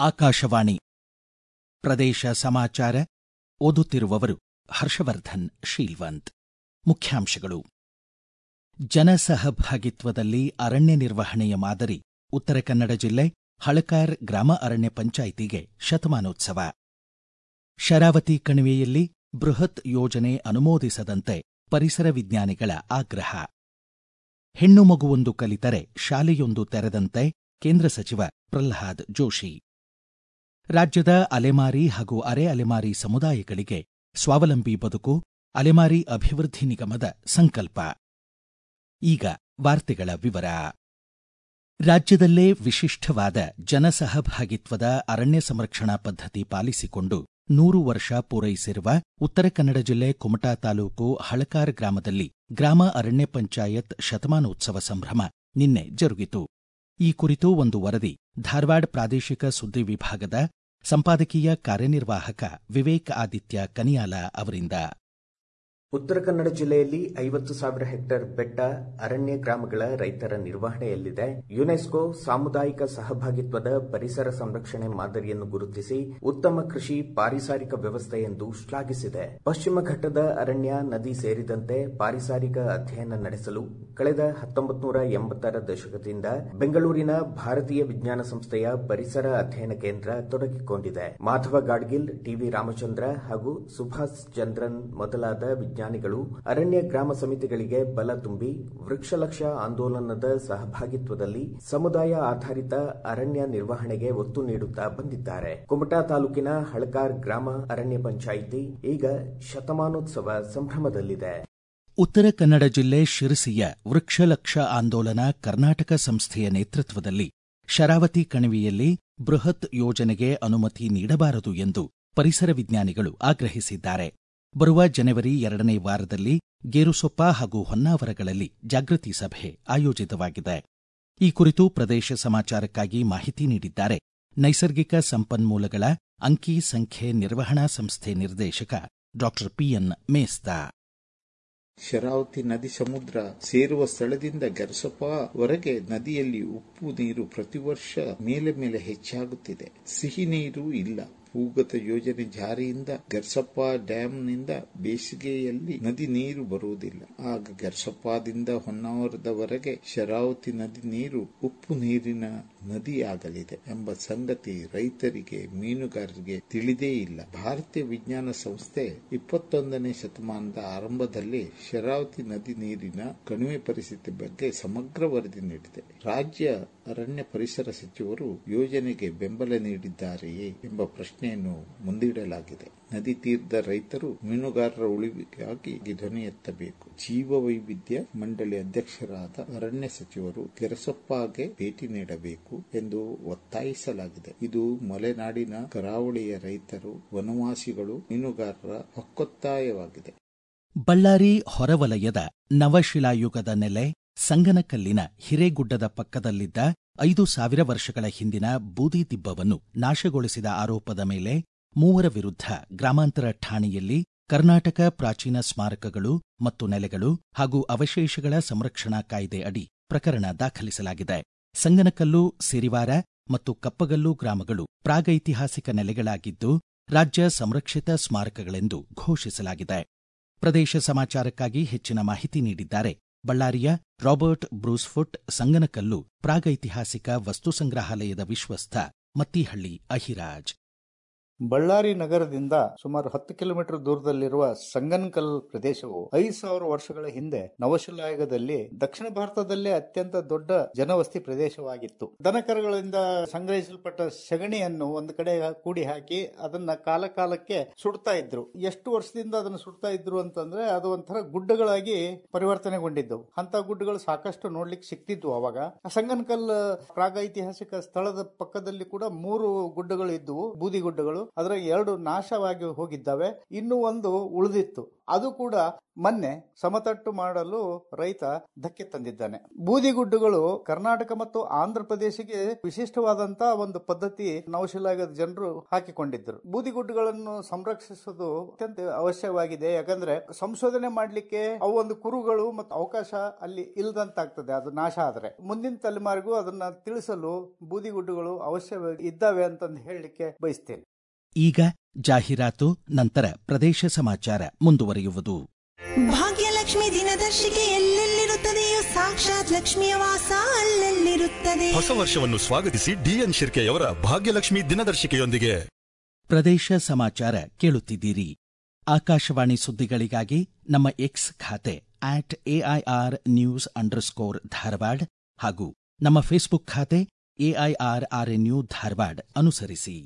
ಆಕಾಶವಾಣಿ ಪ್ರದೇಶ ಸಮಾಚಾರ ಓದುತ್ತಿರುವವರು ಹರ್ಷವರ್ಧನ್ ಶೀಲ್ವಂತ್ ಮುಖ್ಯಾಂಶಗಳು ಜನಸಹಭಾಗಿತ್ವದಲ್ಲಿ ಅರಣ್ಯ ನಿರ್ವಹಣೆಯ ಮಾದರಿ ಉತ್ತರ ಕನ್ನಡ ಜಿಲ್ಲೆ ಹಳಕಾರ್ ಗ್ರಾಮ ಅರಣ್ಯ ಪಂಚಾಯಿತಿಗೆ ಶತಮಾನೋತ್ಸವ ಶರಾವತಿ ಕಣಿವೆಯಲ್ಲಿ ಬೃಹತ್ ಯೋಜನೆ ಅನುಮೋದಿಸದಂತೆ ಪರಿಸರ ವಿಜ್ಞಾನಿಗಳ ಆಗ್ರಹ ಹೆಣ್ಣು ಮಗುವೊಂದು ಕಲಿತರೆ ಶಾಲೆಯೊಂದು ತೆರೆದಂತೆ ಕೇಂದ್ರ ಸಚಿವ ಪ್ರಲ್ಹಾದ್ ಜೋಶಿ ರಾಜ್ಯದ ಅಲೆಮಾರಿ ಹಾಗೂ ಅರೆ ಅಲೆಮಾರಿ ಸಮುದಾಯಗಳಿಗೆ ಸ್ವಾವಲಂಬಿ ಬದುಕು ಅಲೆಮಾರಿ ಅಭಿವೃದ್ಧಿ ನಿಗಮದ ಸಂಕಲ್ಪ ಈಗ ವಾರ್ತೆಗಳ ವಿವರ ರಾಜ್ಯದಲ್ಲೇ ವಿಶಿಷ್ಟವಾದ ಜನಸಹಭಾಗಿತ್ವದ ಅರಣ್ಯ ಸಂರಕ್ಷಣಾ ಪದ್ಧತಿ ಪಾಲಿಸಿಕೊಂಡು ನೂರು ವರ್ಷ ಪೂರೈಸಿರುವ ಉತ್ತರ ಕನ್ನಡ ಜಿಲ್ಲೆ ಕುಮಟಾ ತಾಲೂಕು ಹಳಕಾರ್ ಗ್ರಾಮದಲ್ಲಿ ಗ್ರಾಮ ಅರಣ್ಯ ಪಂಚಾಯತ್ ಶತಮಾನೋತ್ಸವ ಸಂಭ್ರಮ ನಿನ್ನೆ ಜರುಗಿತು ಈ ಕುರಿತು ಒಂದು ವರದಿ ಧಾರವಾಡ ಪ್ರಾದೇಶಿಕ ಸುದ್ದಿ ವಿಭಾಗದ ಸಂಪಾದಕೀಯ ಕಾರ್ಯನಿರ್ವಾಹಕ ವಿವೇಕ್ ಆದಿತ್ಯ ಕನಿಯಾಲ ಅವರಿಂದ ಉತ್ತರ ಕನ್ನಡ ಜಿಲ್ಲೆಯಲ್ಲಿ ಐವತ್ತು ಸಾವಿರ ಹೆಕ್ಟೇರ್ ಬೆಟ್ಟ ಅರಣ್ಯ ಗ್ರಾಮಗಳ ರೈತರ ನಿರ್ವಹಣೆಯಲ್ಲಿದೆ ಯುನೆಸ್ಕೋ ಸಾಮುದಾಯಿಕ ಸಹಭಾಗಿತ್ವದ ಪರಿಸರ ಸಂರಕ್ಷಣೆ ಮಾದರಿಯನ್ನು ಗುರುತಿಸಿ ಉತ್ತಮ ಕೃಷಿ ಪಾರಿಸಾರಿಕ ವ್ಯವಸ್ಥೆ ಎಂದು ಶ್ಲಾಘಿಸಿದೆ ಪಶ್ಚಿಮ ಘಟ್ಟದ ಅರಣ್ಯ ನದಿ ಸೇರಿದಂತೆ ಪಾರಿಸಾರಿಕ ಅಧ್ಯಯನ ನಡೆಸಲು ಕಳೆದ ಹತ್ತೊಂಬತ್ತು ನೂರ ಎಂಬತ್ತರ ದಶಕದಿಂದ ಬೆಂಗಳೂರಿನ ಭಾರತೀಯ ವಿಜ್ಞಾನ ಸಂಸ್ಥೆಯ ಪರಿಸರ ಅಧ್ಯಯನ ಕೇಂದ್ರ ತೊಡಗಿಕೊಂಡಿದೆ ಮಾಧವ ಗಾಡ್ಗಿಲ್ ಟಿವಿ ರಾಮಚಂದ್ರ ಹಾಗೂ ಸುಭಾಷ್ ಚಂದ್ರನ್ ಮೊದಲಾದ ವಿಜ್ಞಾನಿಗಳು ಅರಣ್ಯ ಗ್ರಾಮ ಸಮಿತಿಗಳಿಗೆ ಬಲ ತುಂಬಿ ವೃಕ್ಷಲಕ್ಷ ಆಂದೋಲನದ ಸಹಭಾಗಿತ್ವದಲ್ಲಿ ಸಮುದಾಯ ಆಧಾರಿತ ಅರಣ್ಯ ನಿರ್ವಹಣೆಗೆ ಒತ್ತು ನೀಡುತ್ತಾ ಬಂದಿದ್ದಾರೆ ಕುಮಟಾ ತಾಲೂಕಿನ ಹಳಕಾರ್ ಗ್ರಾಮ ಅರಣ್ಯ ಪಂಚಾಯಿತಿ ಈಗ ಶತಮಾನೋತ್ಸವ ಸಂಭ್ರಮದಲ್ಲಿದೆ ಉತ್ತರ ಕನ್ನಡ ಜಿಲ್ಲೆ ಶಿರಸಿಯ ವೃಕ್ಷಲಕ್ಷ ಆಂದೋಲನ ಕರ್ನಾಟಕ ಸಂಸ್ಥೆಯ ನೇತೃತ್ವದಲ್ಲಿ ಶರಾವತಿ ಕಣಿವೆಯಲ್ಲಿ ಬೃಹತ್ ಯೋಜನೆಗೆ ಅನುಮತಿ ನೀಡಬಾರದು ಎಂದು ಪರಿಸರ ವಿಜ್ಞಾನಿಗಳು ಆಗ್ರಹಿಸಿದ್ದಾರೆ ಬರುವ ಜನವರಿ ಎರಡನೇ ವಾರದಲ್ಲಿ ಗೇರುಸೊಪ್ಪ ಹಾಗೂ ಹೊನ್ನಾವರಗಳಲ್ಲಿ ಜಾಗೃತಿ ಸಭೆ ಆಯೋಜಿತವಾಗಿದೆ ಈ ಕುರಿತು ಪ್ರದೇಶ ಸಮಾಚಾರಕ್ಕಾಗಿ ಮಾಹಿತಿ ನೀಡಿದ್ದಾರೆ ನೈಸರ್ಗಿಕ ಸಂಪನ್ಮೂಲಗಳ ಅಂಕಿ ಸಂಖ್ಯೆ ನಿರ್ವಹಣಾ ಸಂಸ್ಥೆ ನಿರ್ದೇಶಕ ಡಾಕ್ಟರ್ ಪಿಎನ್ ಮೇಸ್ತಾ ಶರಾವತಿ ನದಿ ಸಮುದ್ರ ಸೇರುವ ಸ್ಥಳದಿಂದ ಗರಸಪವರೆಗೆ ನದಿಯಲ್ಲಿ ಉಪ್ಪು ನೀರು ಪ್ರತಿ ವರ್ಷ ಮೇಲೆ ಮೇಲೆ ಹೆಚ್ಚಾಗುತ್ತಿದೆ ಸಿಹಿ ನೀರು ಇಲ್ಲ ಭೂಗತ ಯೋಜನೆ ಜಾರಿಯಿಂದ ಗರ್ಸಪ್ಪ ಡ್ಯಾಂನಿಂದ ಬೇಸಿಗೆಯಲ್ಲಿ ನದಿ ನೀರು ಬರುವುದಿಲ್ಲ ಆಗ ಗರ್ಸಪ್ಪದಿಂದ ಹೊನ್ನಾವರದವರೆಗೆ ಶರಾವತಿ ನದಿ ನೀರು ಉಪ್ಪು ನೀರಿನ ನದಿಯಾಗಲಿದೆ ಎಂಬ ಸಂಗತಿ ರೈತರಿಗೆ ಮೀನುಗಾರರಿಗೆ ತಿಳಿದೇ ಇಲ್ಲ ಭಾರತೀಯ ವಿಜ್ಞಾನ ಸಂಸ್ಥೆ ಇಪ್ಪತ್ತೊಂದನೇ ಶತಮಾನದ ಆರಂಭದಲ್ಲಿ ಶರಾವತಿ ನದಿ ನೀರಿನ ಕಣಿವೆ ಪರಿಸ್ಥಿತಿ ಬಗ್ಗೆ ಸಮಗ್ರ ವರದಿ ನೀಡಿದೆ ರಾಜ್ಯ ಅರಣ್ಯ ಪರಿಸರ ಸಚಿವರು ಯೋಜನೆಗೆ ಬೆಂಬಲ ನೀಡಿದ್ದಾರೆಯೇ ಎಂಬ ಪ್ರಶ್ನೆಯನ್ನು ಮುಂದಿಡಲಾಗಿದೆ ನದಿ ತೀರದ ರೈತರು ಮೀನುಗಾರರ ಉಳಿವಿಗಾಗಿ ಧ್ವನಿ ಎತ್ತಬೇಕು ಜೀವ ವೈವಿಧ್ಯ ಮಂಡಳಿ ಅಧ್ಯಕ್ಷರಾದ ಅರಣ್ಯ ಸಚಿವರು ಕೆರಸೊಪ್ಪಗೆ ಭೇಟಿ ನೀಡಬೇಕು ಎಂದು ಒತ್ತಾಯಿಸಲಾಗಿದೆ ಇದು ಮಲೆನಾಡಿನ ಕರಾವಳಿಯ ರೈತರು ವನವಾಸಿಗಳು ಮೀನುಗಾರರ ಹಕ್ಕೊತ್ತಾಯವಾಗಿದೆ ಬಳ್ಳಾರಿ ಹೊರವಲಯದ ನವಶಿಲಾಯುಗದ ನೆಲೆ ಸಂಗನಕಲ್ಲಿನ ಹಿರೇಗುಡ್ಡದ ಪಕ್ಕದಲ್ಲಿದ್ದ ಐದು ಸಾವಿರ ವರ್ಷಗಳ ಹಿಂದಿನ ಬೂದಿ ದಿಬ್ಬವನ್ನು ನಾಶಗೊಳಿಸಿದ ಆರೋಪದ ಮೇಲೆ ಮೂವರ ವಿರುದ್ಧ ಗ್ರಾಮಾಂತರ ಠಾಣೆಯಲ್ಲಿ ಕರ್ನಾಟಕ ಪ್ರಾಚೀನ ಸ್ಮಾರಕಗಳು ಮತ್ತು ನೆಲೆಗಳು ಹಾಗೂ ಅವಶೇಷಗಳ ಸಂರಕ್ಷಣಾ ಕಾಯ್ದೆ ಅಡಿ ಪ್ರಕರಣ ದಾಖಲಿಸಲಾಗಿದೆ ಸಂಗನಕಲ್ಲು ಸಿರಿವಾರ ಮತ್ತು ಕಪ್ಪಗಲ್ಲು ಗ್ರಾಮಗಳು ಪ್ರಾಗೈತಿಹಾಸಿಕ ನೆಲೆಗಳಾಗಿದ್ದು ರಾಜ್ಯ ಸಂರಕ್ಷಿತ ಸ್ಮಾರಕಗಳೆಂದು ಘೋಷಿಸಲಾಗಿದೆ ಪ್ರದೇಶ ಸಮಾಚಾರಕ್ಕಾಗಿ ಹೆಚ್ಚಿನ ಮಾಹಿತಿ ನೀಡಿದ್ದಾರೆ ಬಳ್ಳಾರಿಯ ರಾಬರ್ಟ್ ಬ್ರೂಸ್ಫುಟ್ ಸಂಗನಕಲ್ಲು ಪ್ರಾಗೈತಿಹಾಸಿಕ ವಸ್ತು ಸಂಗ್ರಹಾಲಯದ ವಿಶ್ವಸ್ಥ ಮತ್ತಿಹಳ್ಳಿ ಅಹಿರಾಜ್ ಬಳ್ಳಾರಿ ನಗರದಿಂದ ಸುಮಾರು ಹತ್ತು ಕಿಲೋಮೀಟರ್ ದೂರದಲ್ಲಿರುವ ಸಂಗನ್ಕಲ್ ಪ್ರದೇಶವು ಐದು ಸಾವಿರ ವರ್ಷಗಳ ಹಿಂದೆ ನವಶಿಲಾಯುಗದಲ್ಲಿ ದಕ್ಷಿಣ ಭಾರತದಲ್ಲೇ ಅತ್ಯಂತ ದೊಡ್ಡ ಜನವಸ್ತಿ ಪ್ರದೇಶವಾಗಿತ್ತು ದನಕರುಗಳಿಂದ ಸಂಗ್ರಹಿಸಲ್ಪಟ್ಟ ಸಗಣಿಯನ್ನು ಒಂದು ಕಡೆ ಕೂಡಿ ಹಾಕಿ ಅದನ್ನ ಕಾಲ ಕಾಲಕ್ಕೆ ಸುಡ್ತಾ ಇದ್ರು ಎಷ್ಟು ವರ್ಷದಿಂದ ಅದನ್ನು ಸುಡ್ತಾ ಇದ್ರು ಅಂತಂದ್ರೆ ಅದು ಒಂಥರ ಗುಡ್ಡಗಳಾಗಿ ಪರಿವರ್ತನೆಗೊಂಡಿದ್ದವು ಅಂತ ಗುಡ್ಡಗಳು ಸಾಕಷ್ಟು ನೋಡ್ಲಿಕ್ಕೆ ಸಿಕ್ತಿದ್ವು ಅವಾಗ ಸಂಗನ್ಕಲ್ ಪ್ರಾಗೈತಿಹಾಸಿಕ ಸ್ಥಳದ ಪಕ್ಕದಲ್ಲಿ ಕೂಡ ಮೂರು ಗುಡ್ಡಗಳು ಇದ್ವು ಬೂದಿ ಗುಡ್ಡಗಳು ಅದರ ಎರಡು ನಾಶವಾಗಿ ಹೋಗಿದ್ದಾವೆ ಇನ್ನು ಒಂದು ಉಳಿದಿತ್ತು ಅದು ಕೂಡ ಮೊನ್ನೆ ಸಮತಟ್ಟು ಮಾಡಲು ರೈತ ಧಕ್ಕೆ ತಂದಿದ್ದಾನೆ ಬೂದಿಗುಡ್ಡುಗಳು ಕರ್ನಾಟಕ ಮತ್ತು ಆಂಧ್ರ ಪ್ರದೇಶಕ್ಕೆ ವಿಶಿಷ್ಟವಾದಂತಹ ಒಂದು ಪದ್ಧತಿ ನೌಶಿಲಾಗದ ಜನರು ಹಾಕಿಕೊಂಡಿದ್ದರು ಬೂದಿಗುಡ್ಡುಗಳನ್ನು ಸಂರಕ್ಷಿಸುವುದು ಅತ್ಯಂತ ಅವಶ್ಯವಾಗಿದೆ ಯಾಕಂದ್ರೆ ಸಂಶೋಧನೆ ಮಾಡ್ಲಿಕ್ಕೆ ಅವು ಒಂದು ಕುರುಗಳು ಮತ್ತು ಅವಕಾಶ ಅಲ್ಲಿ ಇಲ್ಲದಂತಾಗ್ತದೆ ಅದು ನಾಶ ಆದ್ರೆ ಮುಂದಿನ ತಲೆಮಾರಿಗೂ ಅದನ್ನ ತಿಳಿಸಲು ಬೂದಿಗುಡ್ಡುಗಳು ಅವಶ್ಯ ಇದ್ದಾವೆ ಅಂತಂದು ಹೇಳಲಿಕ್ಕೆ ಬಯಸ್ತೇನೆ ಈಗ ಜಾಹೀರಾತು ನಂತರ ಪ್ರದೇಶ ಸಮಾಚಾರ ಮುಂದುವರಿಯುವುದು ಭಾಗ್ಯಲಕ್ಷ್ಮಿ ದಿನದರ್ಶಿಕೆ ಎಲ್ಲೆಲ್ಲಿರುತ್ತದೆಯೋ ಸಾಕ್ಷಾತ್ ಲಕ್ಷ್ಮಿಯ ವಾಸ ಅಲ್ಲೆಲ್ಲಿರುತ್ತದೆ ಹೊಸ ವರ್ಷವನ್ನು ಸ್ವಾಗತಿಸಿ ಡಿಎನ್ ಶಿರ್ಕೆಯವರ ಭಾಗ್ಯಲಕ್ಷ್ಮಿ ದಿನದರ್ಶಿಕೆಯೊಂದಿಗೆ ಪ್ರದೇಶ ಸಮಾಚಾರ ಕೇಳುತ್ತಿದ್ದೀರಿ ಆಕಾಶವಾಣಿ ಸುದ್ದಿಗಳಿಗಾಗಿ ನಮ್ಮ ಎಕ್ಸ್ ಖಾತೆ at AIR news underscore Dharwad ಹಾಗೂ ನಮ್ಮ ಫೇಸ್ಬುಕ್ ಖಾತೆ ಎಐಆರ್ ಆರ್ಎನ್ಯು ಧಾರವಾಡ ಅನುಸರಿಸಿ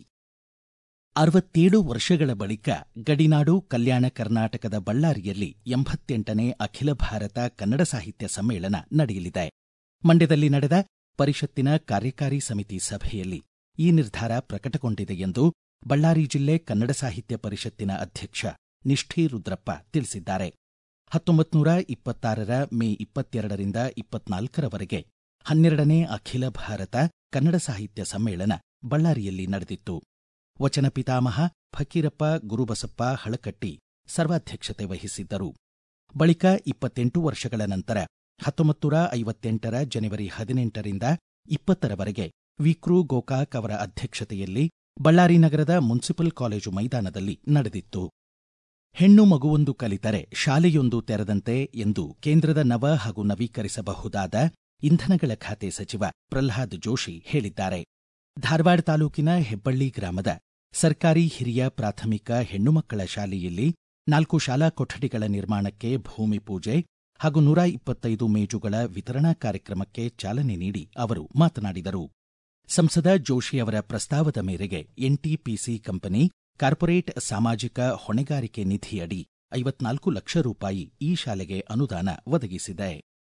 ಅರವತ್ತೇಳು ವರ್ಷಗಳ ಬಳಿಕ ಗಡಿನಾಡು ಕಲ್ಯಾಣ ಕರ್ನಾಟಕದ ಬಳ್ಳಾರಿಯಲ್ಲಿ ಎಂಬತ್ತೆಂಟನೇ ಅಖಿಲ ಭಾರತ ಕನ್ನಡ ಸಾಹಿತ್ಯ ಸಮ್ಮೇಳನ ನಡೆಯಲಿದೆ ಮಂಡ್ಯದಲ್ಲಿ ನಡೆದ ಪರಿಷತ್ತಿನ ಕಾರ್ಯಕಾರಿ ಸಮಿತಿ ಸಭೆಯಲ್ಲಿ ಈ ನಿರ್ಧಾರ ಪ್ರಕಟಗೊಂಡಿದೆ ಎಂದು ಬಳ್ಳಾರಿ ಜಿಲ್ಲೆ ಕನ್ನಡ ಸಾಹಿತ್ಯ ಪರಿಷತ್ತಿನ ಅಧ್ಯಕ್ಷ ನಿಷ್ಠಿ ರುದ್ರಪ್ಪ ತಿಳಿಸಿದ್ದಾರೆ ಹತ್ತೊಂಬತ್ತು ನೂರ ಇಪ್ಪತ್ತಾರರ ಮೇ ಇಪ್ಪತ್ತೆರಡರಿಂದ ಇಪ್ಪತ್ನಾಲ್ಕರವರೆಗೆ ಹನ್ನೆರಡನೇ ಅಖಿಲ ಭಾರತ ಕನ್ನಡ ಸಾಹಿತ್ಯ ಸಮ್ಮೇಳನ ಬಳ್ಳಾರಿಯಲ್ಲಿ ನಡೆದಿತ್ತು ವಚನ ಪಿತಾಮಹ ಫಕೀರಪ್ಪ ಗುರುಬಸಪ್ಪ ಹಳಕಟ್ಟಿ ಸರ್ವಾಧ್ಯಕ್ಷತೆ ವಹಿಸಿದ್ದರು ಬಳಿಕ ಇಪ್ಪತ್ತೆಂಟು ವರ್ಷಗಳ ನಂತರ ಹತ್ತೊಂಬತ್ತು ನೂರ ಐವತ್ತೆಂಟರ ಜನವರಿ ಹದಿನೆಂಟರಿಂದ ಇಪ್ಪತ್ತರವರೆಗೆ ವಿಕ್ರು ಗೋಕಾಕ್ ಅವರ ಅಧ್ಯಕ್ಷತೆಯಲ್ಲಿ ಬಳ್ಳಾರಿ ನಗರದ ಮುನ್ಸಿಪಲ್ ಕಾಲೇಜು ಮೈದಾನದಲ್ಲಿ ನಡೆದಿತ್ತು ಹೆಣ್ಣು ಮಗುವೊಂದು ಕಲಿತರೆ ಶಾಲೆಯೊಂದು ತೆರೆದಂತೆ ಎಂದು ಕೇಂದ್ರದ ನವ ಹಾಗೂ ನವೀಕರಿಸಬಹುದಾದ ಇಂಧನಗಳ ಖಾತೆ ಸಚಿವ ಪ್ರಲ್ಹಾದ್ ಜೋಶಿ ಹೇಳಿದ್ದಾರೆ ಧಾರವಾಡ ತಾಲೂಕಿನ ಹೆಬ್ಬಳ್ಳಿ ಗ್ರಾಮದ ಸರ್ಕಾರಿ ಹಿರಿಯ ಪ್ರಾಥಮಿಕ ಹೆಣ್ಣು ಮಕ್ಕಳ ಶಾಲೆಯಲ್ಲಿ ನಾಲ್ಕು ಶಾಲಾ ಕೊಠಡಿಗಳ ನಿರ್ಮಾಣಕ್ಕೆ ಭೂಮಿ ಪೂಜೆ ಹಾಗೂ ನೂರ ಇಪ್ಪತ್ತೈದು ಮೇಜುಗಳ ವಿತರಣಾ ಕಾರ್ಯಕ್ರಮಕ್ಕೆ ಚಾಲನೆ ನೀಡಿ ಅವರು ಮಾತನಾಡಿದರು ಸಂಸದ ಜೋಶಿ ಅವರ ಪ್ರಸ್ತಾವದ ಮೇರೆಗೆ ಎನ್ಟಿಪಿಸಿ ಕಂಪನಿ ಕಾರ್ಪೊರೇಟ್ ಸಾಮಾಜಿಕ ಹೊಣೆಗಾರಿಕೆ ನಿಧಿಯಡಿ ಐವತ್ನಾಲ್ಕು ಲಕ್ಷ ರೂಪಾಯಿ ಈ ಶಾಲೆಗೆ ಅನುದಾನ ಒದಗಿಸಿದೆ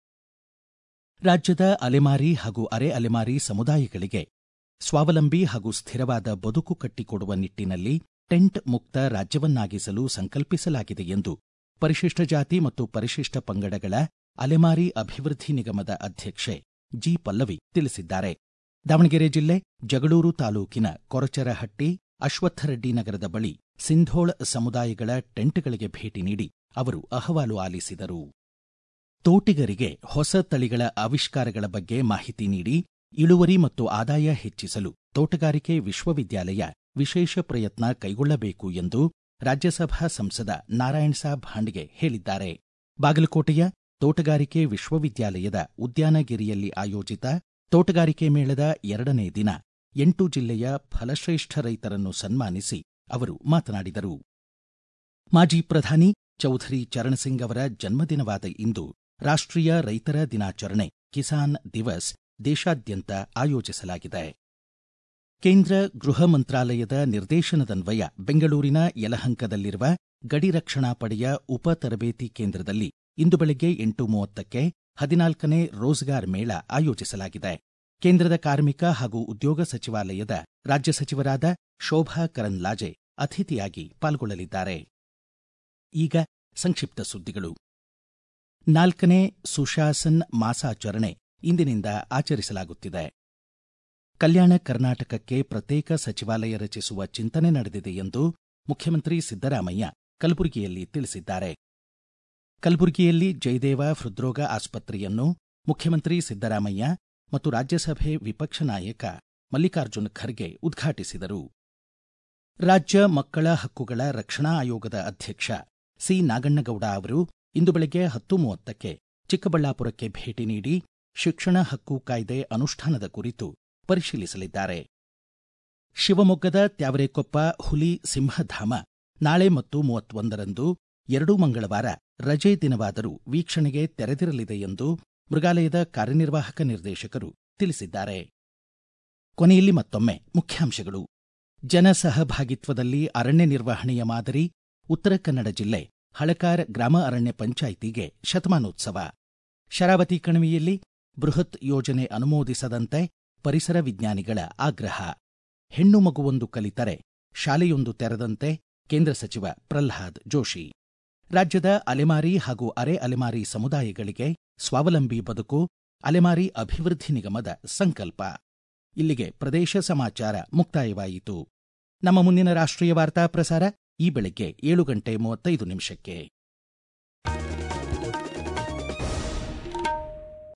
ರಾಜ್ಯದ ಅಲೆಮಾರಿ ಹಾಗೂ ಅರೆ ಅಲೆಮಾರಿ ಸಮುದಾಯಗಳಿಗೆ ಸ್ವಾವಲಂಬಿ ಹಾಗೂ ಸ್ಥಿರವಾದ ಬದುಕು ಕಟ್ಟಿಕೊಡುವ ನಿಟ್ಟಿನಲ್ಲಿ ಟೆಂಟ್ ಮುಕ್ತ ರಾಜ್ಯವನ್ನಾಗಿಸಲು ಸಂಕಲ್ಪಿಸಲಾಗಿದೆ ಎಂದು ಪರಿಶಿಷ್ಟ ಜಾತಿ ಮತ್ತು ಪರಿಶಿಷ್ಟ ಪಂಗಡಗಳ ಅಲೆಮಾರಿ ಅಭಿವೃದ್ಧಿ ನಿಗಮದ ಅಧ್ಯಕ್ಷೆ ಜಿ ಪಲ್ಲವಿ ತಿಳಿಸಿದ್ದಾರೆ ದಾವಣಗೆರೆ ಜಿಲ್ಲೆ ಜಗಳೂರು ತಾಲೂಕಿನ ಕೊರಚರಹಟ್ಟಿ ಅಶ್ವತ್ಥರೆಡ್ಡಿ ನಗರದ ಬಳಿ ಸಿಂಧೋಳ ಸಮುದಾಯಗಳ ಟೆಂಟ್ಗಳಿಗೆ ಭೇಟಿ ನೀಡಿ ಅವರು ಅಹವಾಲು ಆಲಿಸಿದರು ತೋಟಿಗರಿಗೆ ಹೊಸ ತಳಿಗಳ ಆವಿಷ್ಕಾರಗಳ ಬಗ್ಗೆ ಮಾಹಿತಿ ನೀಡಿ ಇಳುವರಿ ಮತ್ತು ಆದಾಯ ಹೆಚ್ಚಿಸಲು ತೋಟಗಾರಿಕೆ ವಿಶ್ವವಿದ್ಯಾಲಯ ವಿಶೇಷ ಪ್ರಯತ್ನ ಕೈಗೊಳ್ಳಬೇಕು ಎಂದು ರಾಜ್ಯಸಭಾ ಸಂಸದ ನಾರಾಯಣ ಸಾಬ್ ಹಾಂಡ್ಗೆ ಹೇಳಿದ್ದಾರೆ ಬಾಗಲಕೋಟೆಯ ತೋಟಗಾರಿಕೆ ವಿಶ್ವವಿದ್ಯಾಲಯದ ಉದ್ಯಾನಗಿರಿಯಲ್ಲಿ ಆಯೋಜಿತ ತೋಟಗಾರಿಕೆ ಮೇಳದ ಎರಡನೇ ದಿನ ಎಂಟು ಜಿಲ್ಲೆಯ ಫಲಶ್ರೇಷ್ಠ ರೈತರನ್ನು ಸನ್ಮಾನಿಸಿ ಅವರು ಮಾತನಾಡಿದರು ಮಾಜಿ ಪ್ರಧಾನಿ ಚೌಧರಿ ಚರಣಸಿಂಗ್ ಅವರ ಜನ್ಮದಿನವಾದ ಇಂದು ರಾಷ್ಟ್ರೀಯ ರೈತರ ದಿನಾಚರಣೆ ಕಿಸಾನ್ ದಿವಸ್ ದೇಶಾದ್ಯಂತ ಆಯೋಜಿಸಲಾಗಿದೆ ಕೇಂದ್ರ ಗೃಹ ಮಂತ್ರಾಲಯದ ನಿರ್ದೇಶನದನ್ವಯ ಬೆಂಗಳೂರಿನ ಯಲಹಂಕದಲ್ಲಿರುವ ಗಡಿ ರಕ್ಷಣಾ ಪಡೆಯ ಉಪ ತರಬೇತಿ ಕೇಂದ್ರದಲ್ಲಿ ಇಂದು ಬೆಳಗ್ಗೆ ಎಂಟು ಮೂವತ್ತಕ್ಕೆ ಹದಿನಾಲ್ಕನೇ ರೋಜ್ಗಾರ್ ಮೇಳ ಆಯೋಜಿಸಲಾಗಿದೆ ಕೇಂದ್ರದ ಕಾರ್ಮಿಕ ಹಾಗೂ ಉದ್ಯೋಗ ಸಚಿವಾಲಯದ ರಾಜ್ಯ ಸಚಿವರಾದ ಶೋಭಾ ಕರಂದ್ಲಾಜೆ ಅತಿಥಿಯಾಗಿ ಪಾಲ್ಗೊಳ್ಳಲಿದ್ದಾರೆ ಈಗ ಸಂಕ್ಷಿಪ್ತ ಸುದ್ದಿಗಳು ನಾಲ್ಕನೇ ಸುಶಾಸನ್ ಮಾಸಾಚರಣೆ ಇಂದಿನಿಂದ ಆಚರಿಸಲಾಗುತ್ತಿದೆ ಕಲ್ಯಾಣ ಕರ್ನಾಟಕಕ್ಕೆ ಪ್ರತ್ಯೇಕ ಸಚಿವಾಲಯ ರಚಿಸುವ ಚಿಂತನೆ ನಡೆದಿದೆ ಎಂದು ಮುಖ್ಯಮಂತ್ರಿ ಸಿದ್ದರಾಮಯ್ಯ ಕಲಬುರಗಿಯಲ್ಲಿ ತಿಳಿಸಿದ್ದಾರೆ ಕಲಬುರಗಿಯಲ್ಲಿ ಜಯದೇವ ಹೃದ್ರೋಗ ಆಸ್ಪತ್ರೆಯನ್ನು ಮುಖ್ಯಮಂತ್ರಿ ಸಿದ್ದರಾಮಯ್ಯ ಮತ್ತು ರಾಜ್ಯಸಭೆ ವಿಪಕ್ಷ ನಾಯಕ ಮಲ್ಲಿಕಾರ್ಜುನ ಖರ್ಗೆ ಉದ್ಘಾಟಿಸಿದರು ರಾಜ್ಯ ಮಕ್ಕಳ ಹಕ್ಕುಗಳ ರಕ್ಷಣಾ ಆಯೋಗದ ಅಧ್ಯಕ್ಷ ಸಿ ನಾಗಣ್ಣಗೌಡ ಅವರು ಇಂದು ಬೆಳಗ್ಗೆ ಹತ್ತು ಮೂವತ್ತಕ್ಕೆ ಚಿಕ್ಕಬಳ್ಳಾಪುರಕ್ಕೆ ಭೇಟಿ ನೀಡಿ ಶಿಕ್ಷಣ ಹಕ್ಕು ಕಾಯ್ದೆ ಅನುಷ್ಠಾನದ ಕುರಿತು ಪರಿಶೀಲಿಸಲಿದ್ದಾರೆ ಶಿವಮೊಗ್ಗದ ತ್ಯಾವರೆಕೊಪ್ಪ ಹುಲಿ ಸಿಂಹಧಾಮ ನಾಳೆ ಮತ್ತು ಮೂವತ್ತೊಂದರಂದು ಎರಡೂ ಮಂಗಳವಾರ ರಜೆ ದಿನವಾದರೂ ವೀಕ್ಷಣೆಗೆ ತೆರೆದಿರಲಿದೆ ಎಂದು ಮೃಗಾಲಯದ ಕಾರ್ಯನಿರ್ವಾಹಕ ನಿರ್ದೇಶಕರು ತಿಳಿಸಿದ್ದಾರೆ ಕೊನೆಯಲ್ಲಿ ಮತ್ತೊಮ್ಮೆ ಮುಖ್ಯಾಂಶಗಳು ಜನಸಹಭಾಗಿತ್ವದಲ್ಲಿ ಅರಣ್ಯ ನಿರ್ವಹಣೆಯ ಮಾದರಿ ಉತ್ತರ ಕನ್ನಡ ಜಿಲ್ಲೆ ಹಳಕಾರ್ ಗ್ರಾಮ ಅರಣ್ಯ ಪಂಚಾಯಿತಿಗೆ ಶತಮಾನೋತ್ಸವ ಶರಾವತಿ ಕಣಿವೆಯಲ್ಲಿ ಬೃಹತ್ ಯೋಜನೆ ಅನುಮೋದಿಸದಂತೆ ಪರಿಸರ ವಿಜ್ಞಾನಿಗಳ ಆಗ್ರಹ ಹೆಣ್ಣು ಮಗುವೊಂದು ಕಲಿತರೆ ಶಾಲೆಯೊಂದು ತೆರೆದಂತೆ ಕೇಂದ್ರ ಸಚಿವ ಪ್ರಲ್ಹಾದ್ ಜೋಶಿ ರಾಜ್ಯದ ಅಲೆಮಾರಿ ಹಾಗೂ ಅರೆ ಅಲೆಮಾರಿ ಸಮುದಾಯಗಳಿಗೆ ಸ್ವಾವಲಂಬಿ ಬದುಕು ಅಲೆಮಾರಿ ಅಭಿವೃದ್ಧಿ ನಿಗಮದ ಸಂಕಲ್ಪ ಇಲ್ಲಿಗೆ ಪ್ರದೇಶ ಸಮಾಚಾರ ಮುಕ್ತಾಯವಾಯಿತು ನಮ್ಮ ಮುಂದಿನ ರಾಷ್ಟ್ರೀಯ ವಾರ್ತಾ ಪ್ರಸಾರ ಈ ಬೆಳಗ್ಗೆ ಏಳು ಗಂಟೆ ಮೂವತ್ತೈದು ನಿಮಿಷಕ್ಕೆ